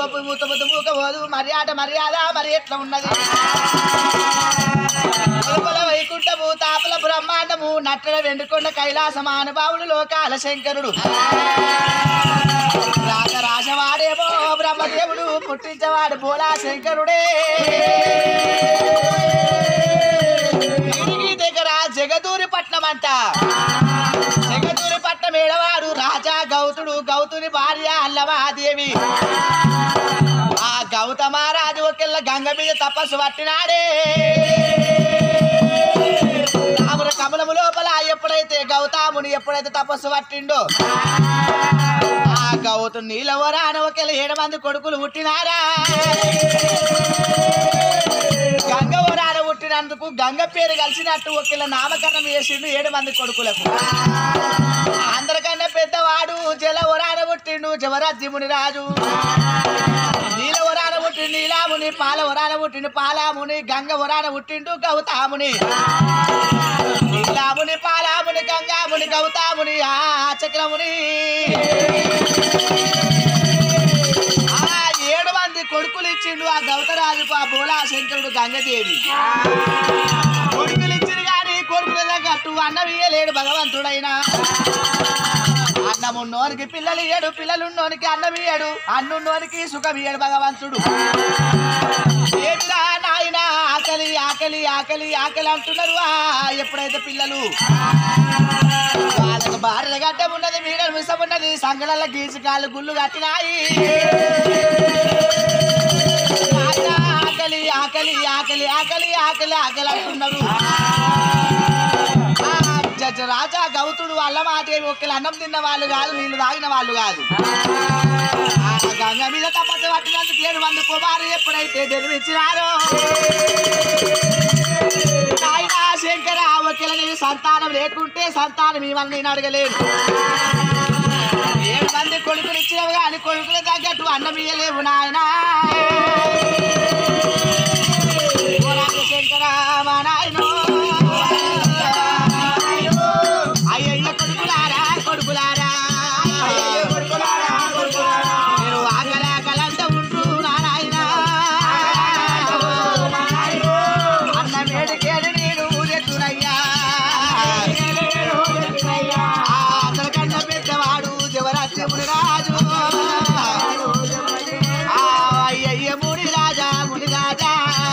తోపు మూత ముద్ద మూక పోదు మర్యాద మర్యాద మరి ఎట్లా ఉన్నది లోపల వైకుంఠము తాపల బ్రహ్మాండము నట్టడ వెండుకొండ కైలాస మానుభావుడు లోకాల శంకరుడు రాజ రాజవాడేమో బ్రహ్మదేవుడు పుట్టించవాడు బోలా శంకరుడే వీరికి దగ్గర జగదూరి పట్నం అంట జగదూరి పట్నం ఏడవాడు రాజా గౌతుడు గౌతుని భార్య అల్లమాదేవి ఆ గౌతమహారాజు ఒకెళ్ళ గంగ మీద తపస్సు పట్టినాడే తామర కమలము లోపల ఎప్పుడైతే గౌతాముని ఎప్పుడైతే తపస్సు పట్టిండో ఆ గౌతు నీలవరాన ఒకెళ్ళ ఏడు మంది కొడుకులు పుట్టినారా గంగ వరాన పుట్టినందుకు గంగ పేరు కలిసినట్టు ఒకెళ్ళ నామకరణం చేసిండు ఏడు మంది కొడుకులకు అందరికన్నా పెద్దవాడు జల వరాన పుట్టిండు జవరాజ్యముని రాజు నీల వరాన పుట్టిండు నీలాముని పాల వరాన పుట్టిండు పాలాముని గంగ వరాన పుట్టిండు గౌతాముని నీలాముని పాలాముని గంగాముని గౌతాముని ఆ చక్రముని ఆ ఏడు మంది కొడుకులు ఇచ్చిండు ఆ గౌతరాజు ఆ బోలా శంకరుడు గంగదేవి కొడుకులు ఇచ్చిండు కానీ కొడుకుల తగ్గట్టు అన్నం ఇయ్యలేడు భగవంతుడైనా అన్నమున్నోనికి పిల్లలు ఇయ్యడు పిల్లలున్నోనికి అన్నం ఇయ్యడు అన్నున్నోనికి సుఖం ఇయ్యడు భగవంతుడు ఏమిరా నాయన ఆకలి ఆకలి ఆకలి ఆకలి అంటున్నారు ఆ ఎప్పుడైతే పిల్లలు వాళ్ళకు భార్య గడ్డం ఉన్నది మీడలు విషం ఉన్నది సంగళల్ల గీచకాలు గుళ్ళు కట్టినాయి నాయనా, ఆకలి ఆకలి ఆకలి ఆకలి ఆకలి ఆకలి అంటున్నారు ఆ, జడ్జి రాజా గౌతుడు అల్లమాదేవి ఒక్కలు అన్నం తిన్న వాళ్ళు కాదు నీళ్ళు తాగిన వాళ్ళు కాదు ఆ గంగ మీద తపస్సు పట్టినందుకు ఏడు మంది కుమారు ఎప్పుడైతే జన్మించినారో నాయనా శంకర ఒక్కల నీకు సంతానం లేకుంటే సంతానం ఇవన్నీ నేను అడగలేదు ఏడు మంది కొడుకులు ఇచ్చినవి కానీ కొడుకులు తగ్గట్టు అన్నం ఇయ్యలేవు నాయనా ఓ రాజ శంకర మా నాయనో అయ్యయ్య కొడుకులారా కొడుకులారా మీరు ఆకలి ఆకలంట ఉంటూ నారాయణ అన్న మేడికేడు నేను ఊరెత్తునయ్యా ఆ అందరికన్నా పెద్దవాడు జవరాజ్యముని రాజు ఆ అయ్యయ్య ముడి రాజా ముడి రాజా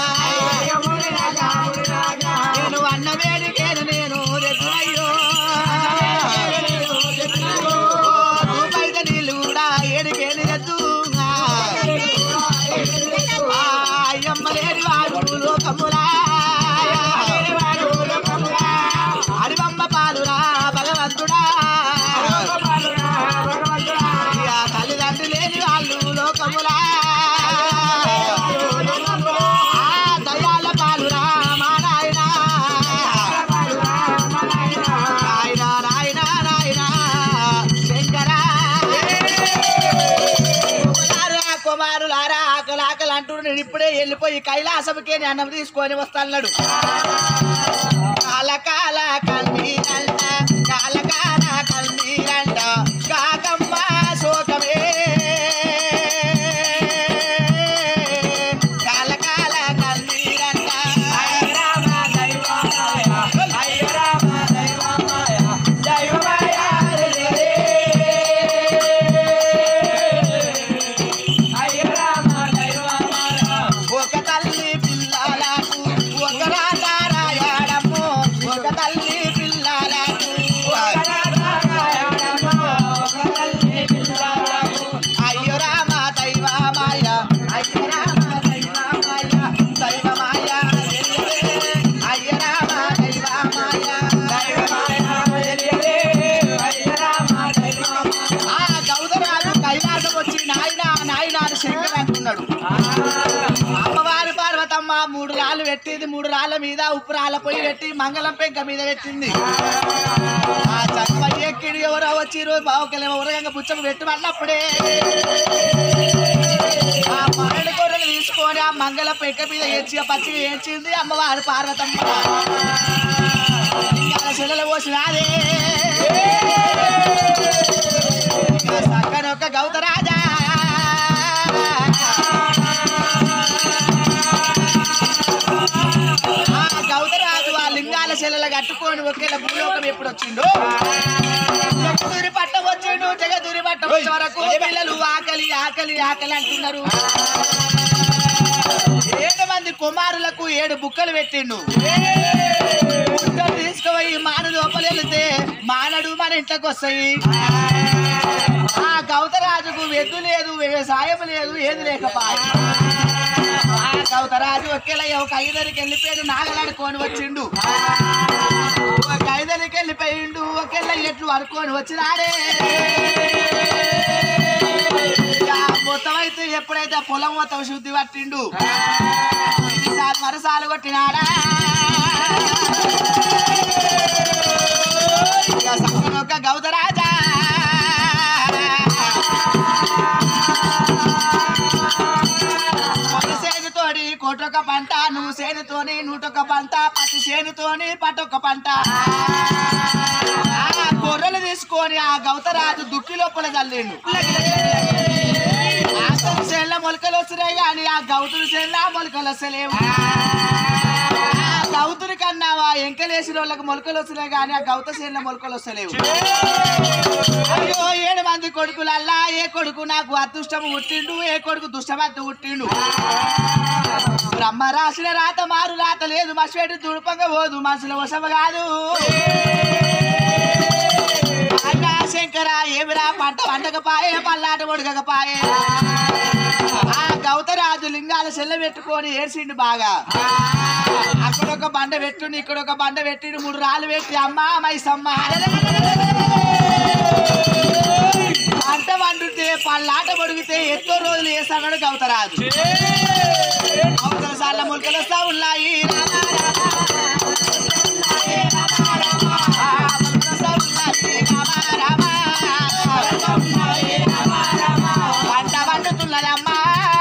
నేను అన్న వేడికేను నేను ఊరెత్తునయ్యో రూపాయిత నీళ్ళు కూడా ఏడికేని ఎత్తు అయ్యమ్మ లేని వాడు లోకములా అడివమ్మ పాలురా భగవంతుడా ఇక తల్లిదండ్రులు లేని వాళ్ళు లోకములా ఆ దయాల పాలురా మా నాయనా నాయనా నాయనా నాయనా శంకరా కుమారులా కుమారులారా ఆకలి ఆకలి అంటుడు నేను ఇప్పుడే వెళ్ళిపోయి కైలాసముకే నేను అన్నం తీసుకొని వస్తాన్నాడు కాల కాల కన్నీరంట కాల కాల కన్నీరంట కాకమ్మ శోకమే కాల కాల కన్నీరంట ఒక తల్లి పిల్లలకు ఒక రాజారాయడము ఒక తల్లి పిల్లలకు అయ్యో రామ దైవమాయ అయ్యో రామ దైవమాయ దైవమాయ అయ్యో రామ దైవమాయ ఆ గౌదరాజు కైలాసం వచ్చి నాయన నాయన అని శంకర్ అంటున్నాడు అమ్మవారి పార్వతమ్మ మూడు రాళ్ళు పెట్టింది మూడు రాళ్ళ మీద ఉప్పు రాళ్ళ పొయ్యి పెట్టి మంగళం పెంక మీద పెట్టింది ఆ చక్క ఎక్కిడి ఎవరో వచ్చి రోజు బావుకెళ్ళి ఉరగంగా పుచ్చకు పెట్టి అన్నప్పుడే ఆ పన్నెండు గొర్రెలు తీసుకొని ఆ మంగళ పెంక మీద ఏడ్చి పచ్చిగా ఏడ్చింది అమ్మవారి పార్వతమ్మ ఇంకా శిలలు పోసినాదే సక్కనొక్క గౌతరాజా పట్టుకొని ఒకేలా భూలోకం ఎప్పుడు వచ్చిండు జగదూరి పట్ట వచ్చిండు జగదూరి పట్ట వచ్చే వరకు పిల్లలు ఆకలి ఆకలి ఆకలి అంటున్నారు ఏడు మంది కుమారులకు ఏడు బుక్కలు పెట్టిండు బుక్కలు తీసుకుపోయి మాను లోపల వెళితే మానడు మన ఇంట్లోకి వస్తాయి ఆ గౌతరాజుకు వెద్దు లేదు వ్యవసాయం లేదు ఏది లేకపోయి ఆ గౌతరాజు ఒకేలా ఒక ఐదరికి వెళ్ళిపోయాడు నాగలాడుకొని వచ్చిండు ఒక ఐదరికి వెళ్ళిపోయిండు ఒకేలా ఎట్లు అనుకొని వచ్చినాడే ఇక మొత్తం అయితే ఎప్పుడైతే పొలం మొత్తం శుద్ధి పట్టిండు ఈసారి మరసాలు కొట్టినాడా ఇక సగం ఒక గౌతరాజా పొడి సేనుతోని కోటొక పంట నువ్వు సేనుతోని నూటొక పంట పత్తి సేనుతోని పట్టొక పంట ఆ గొర్రెలు తీసుకొని ఆ గౌతరాజు దుక్కి లోపల చల్లిండు ఆసరు చేనుల మొలకలు వస్తున్నాయి కానీ ఆ గౌతురు చేనుల మొలకలు వస్తలేవు ఆ గౌతురు కన్నావా ఎంకలేసిన వాళ్ళకి మొలకలు వస్తున్నాయి కానీ ఆ గౌత చేనుల మొలకలు వస్తలేవు అయ్యో ఏడు మంది కొడుకులల్లా ఏ కొడుకు నాకు అదృష్టం పుట్టిండు ఏ కొడుకు దుష్టమత్తు పుట్టిండు బ్రహ్మ రాసిన రాత మారు రాత లేదు మసిపెట్టి తుడుపంగా పోదు మనుషుల వశమ కాదు అన్నా శంకర ఏమిరా పంట వండకపాయే పల్లాట ఒడగకపాయే ఆ గౌతరాజు లింగాల సెల్ల పెట్టుకొని ఏడ్చిండు బాగా అక్కడ ఒక బండ పెట్టుండి ఇక్కడ ఒక బండ పెట్టిండు మూడు రాళ్ళు పెట్టి అమ్మా మైసమ్మ పంట వండుతే పళ్ళాట పొడిగితే ఎక్కువ రోజులు వేస్తాడు గౌతరాజు అవతల సార్ల మొలకలు వస్తా ఉన్నాయి పంట వండుతున్నదమ్మా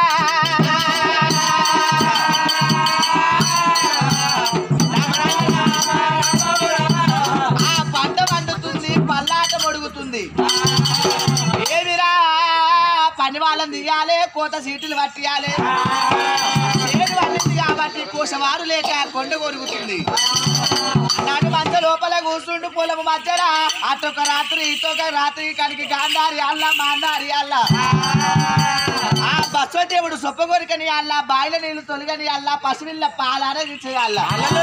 ఆ పంట వండుతుంది పల్లాట పొడుగుతుంది ఏమిరా పని వాళ్ళని తీయాలి కోత సీటులు పట్టియాలి ఏడు వండింది కాబట్టి కోసవారు లేక కొండ కొరుగుతుంది నాడు మధ్య లోపల కూర్చుండు పొలము మధ్యన అటొక రాత్రి ఇటొక రాత్రి కనికి గాంధారి అల్ల మాందారి అల్ల ఆ బస్వదేవుడు సొప్పగొరికని అల్ల బాయిల నీళ్లు తొలగని అల్ల పసివిల్ల పాలనేది చేయాల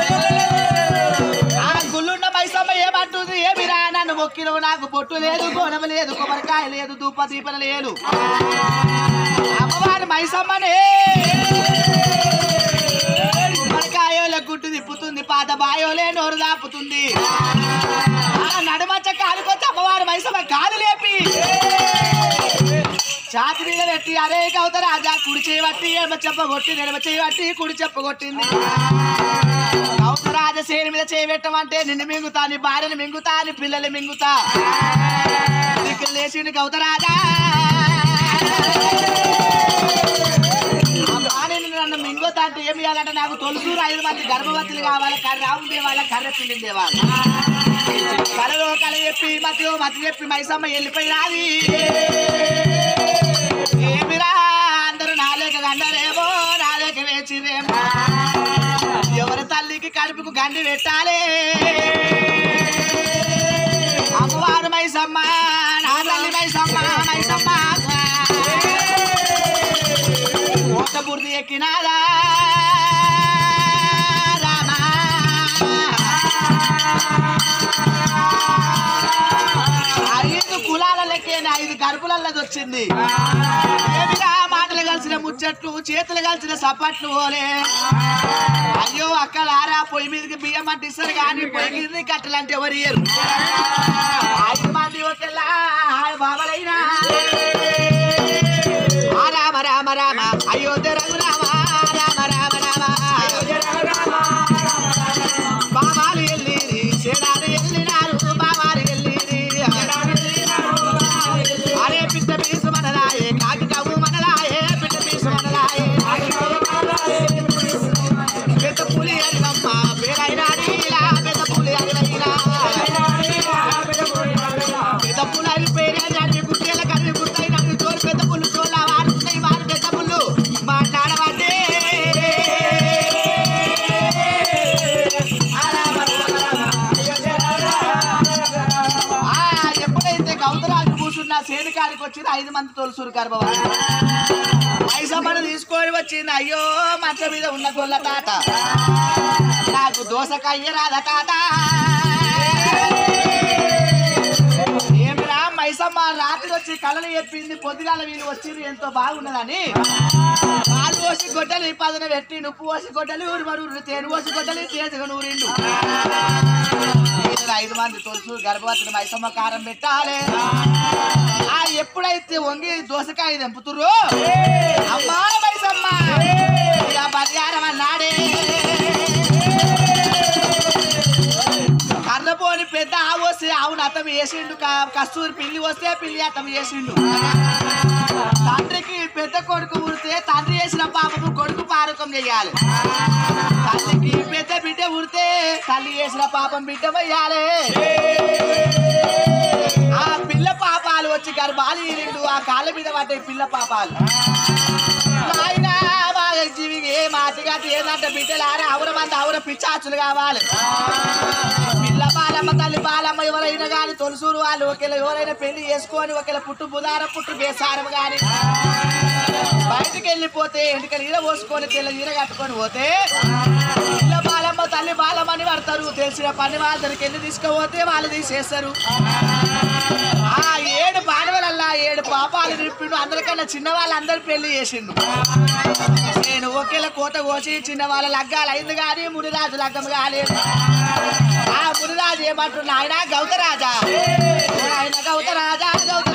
ఆ గుళ్ళున్న మైసమ్మ ఏమంటుంది ఏమిరా నన్ను మొక్కినవు నాకు బొట్టు లేదు గోనమ లేదు కొబ్బరికాయ లేదు ధూప దీపన లేదు అమ్మవారి మైసమ్మనే కొబ్బరికాయోలే గుట్టు తిప్పుతుంది పాత బాయోలే నోరు దాపుతుంది ఆ నడుమచ్చ కాలుకొచ్చి అమ్మవారి మైసమ్మ కాలు లేపి ఛాతి మీద పెట్టి అరే కవుత రాజా కుడి చేయబట్టి ఎడమ చెప్ప కొట్టి ఎడమ చేయబట్టి కుడి చెప్ప కొట్టింది కౌత రాజా సేని మీద చేయబెట్టమంటే నిన్ను మింగుతా నీ భార్యను మింగుతా నీ పిల్లలు మింగుతా దిక్కులు లేచిండు కౌత రాజా ఆ భార్యని నన్ను మింగుతా అంటే ఏమి చేయాలంటే నాకు తొలుసూరు ఐదు మంది గర్భవతులు కావాలి కర్ర రావు దేవాల కర్ర పిండి దేవాలి కలలో కల చెప్పి మధ్యలో మధ్య చెప్పి మైసమ్మ వెళ్ళిపోయినాది ఏమిరా అందరూ నాలేక గండరేమో నాలేక వేచిరేమో ఎవరి తల్లికి కడుపుకు గండి పెట్టాలి అమ్మవారు మైసమ్మ నా తల్లి మైసమ్మ మైసమ్మ కోట బుర్ది ఎక్కినాదా రామా ఐదు కులాల లెక్కేనే ఐదు గర్భులల్లది వచ్చింది ఏమిరా మాటలు కలిసిన ముచ్చట్లు చేతులు కలిసిన సపట్లు ఓలే అయ్యో అక్కలారా పొయ్యి మీదకి బియ్యం అంటే ఇస్తారు కానీ పొయ్యి మీద కట్టలంటే ఎవరు ఇయ్యరు ఐదు మంది ఒకేలా బాబలైనా ఆ రామ రామ రామ అయోధ్య రఘు రామ రామ రామ రామ బాబాలు ఎల్లిరి సేనాలు ఎల్లినారు బాబాలు ఎల్లిరి అరే పిట్ట పీసు మనలాయే కాకి కవ్వు మనలాయే పిట్ట పీసు మనలాయే పెద్ద పులి అడిగమ్మ పేరైన అడిగిలా పెద్ద పులి అడిగిలా పెద్ద పులి పేరే దాని గుడ్డెల వచ్చింది ఐదు మంది తొలుసూరు గర్భవతి మైసమ్మను తీసుకొని వచ్చింది అయ్యో మంచం మీద ఉన్న గొల్ల తాత నాకు దోసకాయ రాదా తాత ఏమిరా మైసమ్మ రాత్రి వచ్చి కళలు చెప్పింది పొద్దుగాల వీళ్ళు వచ్చింది ఎంతో బాగున్నదని పాలు పోసి గొడ్డలి పదన పెట్టి ఉప్పు పోసి గొడ్డలి ఊరు మరు తేను పోసి గొడ్డలి తేజగా నూరిండు వీళ్ళు ఐదు మంది తొలుసు గర్భవతిని మైసమ్మ కారం పెట్టాలి ఆ ఎప్పుడైతే వంగి దోసకాయ తెంపుతుర్రో అమ్మా మైసమ్మ ఇక పరిహారం అన్నాడే కర్రపోని పెద్ద ఆవు వస్తే ఆవును అత్తం వేసిండు క- కస్తూరి పిల్లి వస్తే పిల్లి అత్తం వేసిండు తండ్రికి పెద్ద కొడుకు ఉడితే తండ్రి వేసిన పాపము కొడుకు పారకం చెయ్యాలి తల్లికి పెద్ద బిడ్డ ఉడితే తల్లి వేసిన పాపం బిడ్డ వేయాలి ఆ పిల్ల పాపాలు వచ్చి గర్భాలు ఈరిండు ఆ కాళ్ళ మీద పడ్డాయి పిల్ల పాపాలు నాయనా బాగా జీవికి ఏ మాటిగా ఏంటంటే బిడ్డలారా ఆవుర మంది ఆవుర పిచ్చాచులు కావాలి పిల్ల బాలమ్మ తల్లి బాలమ్మ ఎవరైనా కానీ తొలసూరు వాళ్ళు ఒకవేళ ఎవరైనా పెళ్లి చేసుకొని ఒకవేళ పుట్టు బుధార పుట్టు బేసారం కానీ బయటికి వెళ్ళిపోతే ఎంటికలు ఈర పోసుకొని తెల్ల ఈర కట్టుకొని పోతే పిల్ల బాలమ్మ తల్లి బాలమ్మ అని పడతారు తెలిసిన పని వాళ్ళ దగ్గరికి వెళ్ళి తీసుకుపోతే వాళ్ళు తీసేస్తారు ఆ ఏడు పాడవలల్లా ఏడు పాపాలు నింపిండు అందరికన్నా చిన్న వాళ్ళందరూ పెళ్లి చేసిండు నేను ఒకేలా కోట కోసి చిన్న వాళ్ళ లగ్గాలు అయింది కానీ మునిరాజు లగ్గం కాలేదు ఆ మునిరాజు ఏమంటున్నా ఆయన గౌతరాజా ఆయన గౌతరాజా గౌత